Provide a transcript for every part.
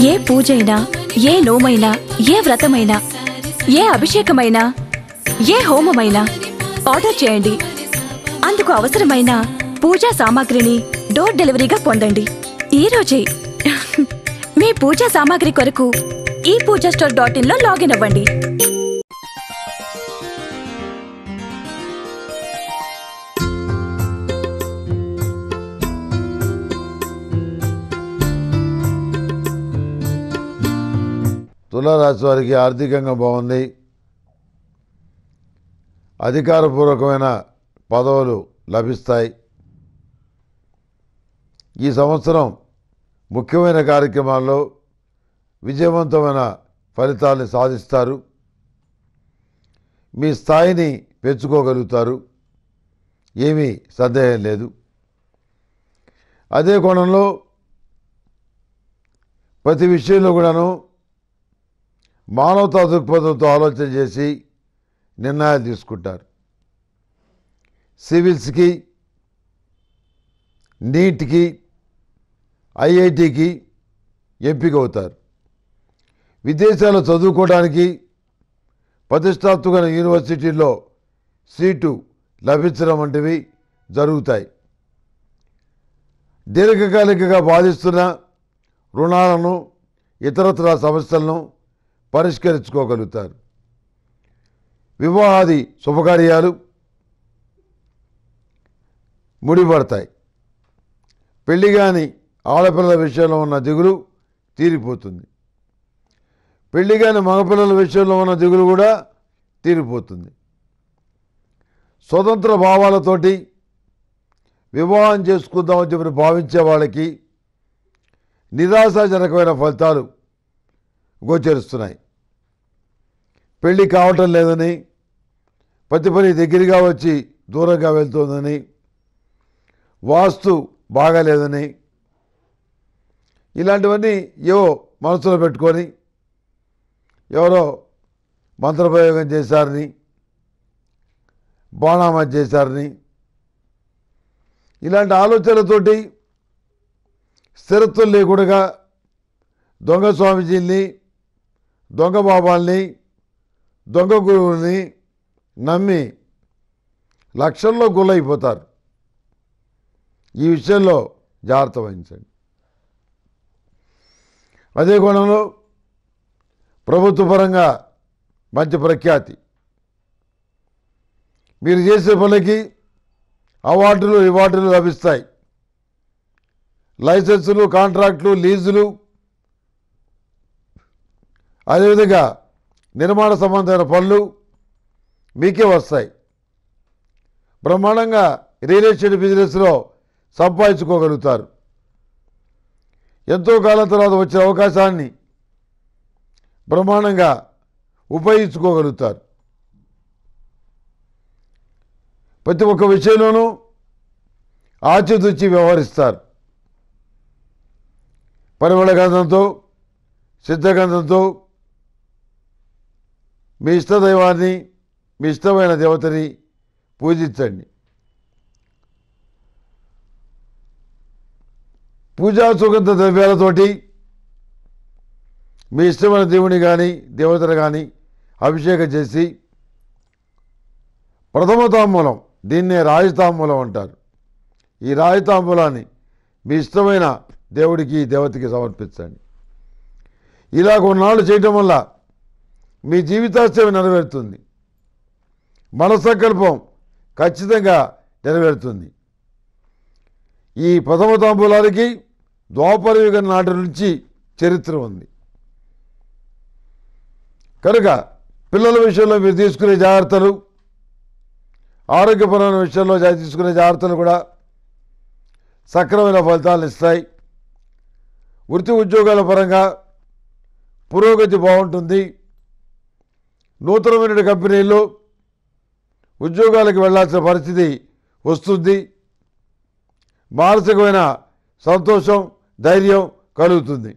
ఏ పూజైనా ఏ నోమైనా ఏ వ్రతమైనా ఏ అభిషేకమైనా ఏ హోమమైనా ఆర్డర్ చేయండి అందుకు అవసరమైన పూజా సామాగ్రిని డోర్ డెలివరీగా పొందండి ఈ రోజే మీ పూజా సామాగ్రి కొరకు ఈ పూజా స్టోర్ డాట్ ఇన్ లో లాగిన్ అవ్వండి తులారాశి వారికి ఆర్థికంగా బాగుంది అధికారపూర్వకమైన పదవులు లభిస్తాయి ఈ సంవత్సరం ముఖ్యమైన కార్యక్రమాల్లో విజయవంతమైన ఫలితాలను సాధిస్తారు మీ స్థాయిని పెంచుకోగలుగుతారు ఏమీ సందేహం లేదు అదే కోణంలో ప్రతి విషయంలో కూడాను మానవతా దృక్పథంతో ఆలోచన చేసి నిర్ణయాలు తీసుకుంటారు సివిల్స్కి నీట్కి ఐఐటికి ఎంపిక అవుతారు విదేశాల్లో చదువుకోవడానికి ప్రతిష్టాత్మక యూనివర్సిటీల్లో సీటు లభించడం వంటివి జరుగుతాయి దీర్ఘకాలికగా బాధిస్తున్న రుణాలను ఇతరత్ర సమస్యలను పరిష్కరించుకోగలుగుతారు వివాహాది శుభకార్యాలు ముడిపడతాయి పెళ్లి కాని ఆడపిల్లల విషయంలో ఉన్న దిగులు తీరిపోతుంది పెళ్లి కాని మగపిల్లల విషయంలో ఉన్న దిగులు కూడా తీరిపోతుంది స్వతంత్ర భావాలతోటి వివాహం చేసుకుందామని చెప్పి భావించే వాళ్ళకి నిరాశాజనకమైన ఫలితాలు గోచరిస్తున్నాయి పెళ్ళి కావటం లేదని ప్రతి పని దగ్గరగా వచ్చి దూరంగా వెళ్తుందని వాస్తు బాగాలేదని ఇలాంటివన్నీ ఏవో మనసులో పెట్టుకొని ఎవరో మంత్రప్రయోగం చేశారని బాణామా చేశారని ఇలాంటి ఆలోచనలతోటి స్థిరత్వం లేకుండా దొంగ స్వామీజీల్ని దొంగ బాబాల్ని దొంగ గురువుల్ని నమ్మి లక్షల్లో గుల్లైపోతారు ఈ విషయంలో జాగ్రత్త వహించండి అదే కోణంలో ప్రభుత్వ పరంగా మంచి ప్రఖ్యాతి మీరు చేసే పనులకి అవార్డులు రివార్డులు లభిస్తాయి లైసెన్సులు కాంట్రాక్టులు లీజులు అదేవిధంగా నిర్మాణ సంబంధమైన పనులు మీకే వస్తాయి బ్రహ్మాండంగా రియల్ ఎస్టేట్ బిజినెస్లో సంపాదించుకోగలుగుతారు ఎంతో కాలం తర్వాత వచ్చిన అవకాశాన్ని బ్రహ్మాండంగా ఉపయోగించుకోగలుగుతారు ప్రతి ఒక్క విషయంలోనూ ఆచితూచి వ్యవహరిస్తారు పరిమళ గంధంతో సిద్ధగంధంతో మీ ఇష్టదైవాన్ని మీ ఇష్టమైన దేవతని పూజించండి పూజా సుగంధ ద్రవ్యాలతోటి మీ ఇష్టమైన దేవుని కానీ దేవతను కానీ అభిషేకం చేసి ప్రథమ తాంబూలం దీన్నే రాజతాంబూలం అంటారు ఈ రాజతాంబూలాన్ని మీ ఇష్టమైన దేవుడికి దేవతకి సమర్పించండి ఇలా కొన్నాళ్ళు చేయటం వల్ల మీ జీవితాశయం నెరవేరుతుంది మనసంకల్పం ఖచ్చితంగా నెరవేరుతుంది ఈ ప్రథమ తాంబూలానికి ద్వాపర యుగం నాటి నుంచి చరిత్ర ఉంది కనుక పిల్లల విషయంలో మీరు తీసుకునే జాగ్రత్తలు ఆరోగ్యపరమైన విషయంలో జా- తీసుకునే జాగ్రత్తలు కూడా సక్రమైన ఫలితాలను ఇస్తాయి వృత్తి ఉద్యోగాల పరంగా పురోగతి బాగుంటుంది నూతనమైన కంపెనీల్లో ఉద్యోగాలకు వెళ్ళాల్సిన పరిస్థితి వస్తుంది మానసికమైన సంతోషం ధైర్యం కలుగుతుంది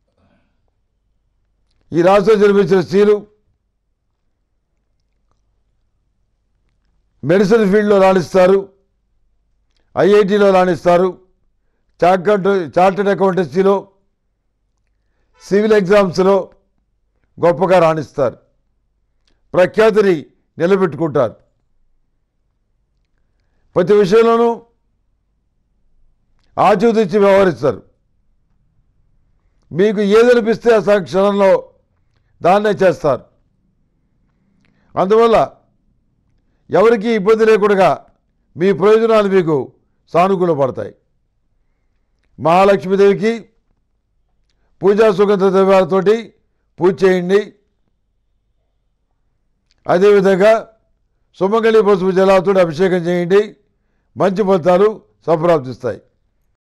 ఈ రాష్ట్రం జన్మించిన స్త్రీలు మెడిసిన్ ఫీల్డ్లో రాణిస్తారు ఐఐటిలో రాణిస్తారు చార్టర్డ్ చార్టెడ్ అకౌంటెన్సీలో సివిల్ ఎగ్జామ్స్లో గొప్పగా రాణిస్తారు ప్రఖ్యాతిని నిలబెట్టుకుంటారు ప్రతి విషయంలోనూ ఆచూతీచి వ్యవహరిస్తారు మీకు ఏదనిపిస్తే ఆ స- క్షణంలో దాన్నే చేస్తారు అందువల్ల ఎవరికీ ఇబ్బంది లేకుండా మీ ప్రయోజనాలు మీకు సానుకూలపడతాయి మహాలక్ష్మీదేవికి పూజా సుగంధ ద్రవ్యాలతోటి పూజ చేయండి అదేవిధంగా సుమంగళి పసుపు జలాలతో అభిషేకం చేయండి మంచి ఫలితాలు సంప్రాప్తిస్తాయి